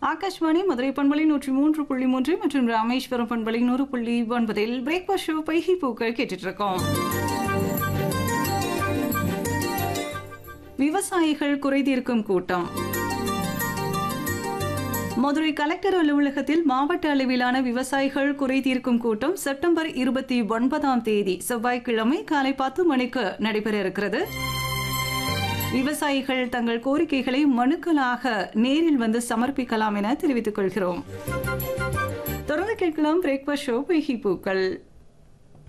ஆகாஷ்வாணி மதுரை பண்பலை நூற்றி மூன்று புள்ளி மூன்று மற்றும் ராமேஸ்வரம் பண்பலை நூறு புள்ளி ஒன்பதில் பிரேக்ஃபாஸ்ட் ஷோ பைகி பூக்கள் கேட்டுட்டு இருக்கோம் விவசாயிகள் குறைதீர்க்கும் கூட்டம் மதுரை கலெக்டர் அலுவலகத்தில் மாவட்ட அளவிலான விவசாயிகள் குறை தீர்க்கும் கூட்டம் செப்டம்பர் இருபத்தி ஒன்பதாம் தேதி செவ்வாய்க்கிழமை காலை பத்து மணிக்கு நடைபெற இருக்கிறது விவசாயிகள் தங்கள் கோரிக்கைகளை மனுக்களாக நேரில் வந்து சமர்ப்பிக்கலாம் என தெரிவித்துக் கொள்கிறோம் தொடர்ந்து கேட்கலாம் பிரேக்ஃபாஸ்ட் ஷோ பெய்கி பூக்கள்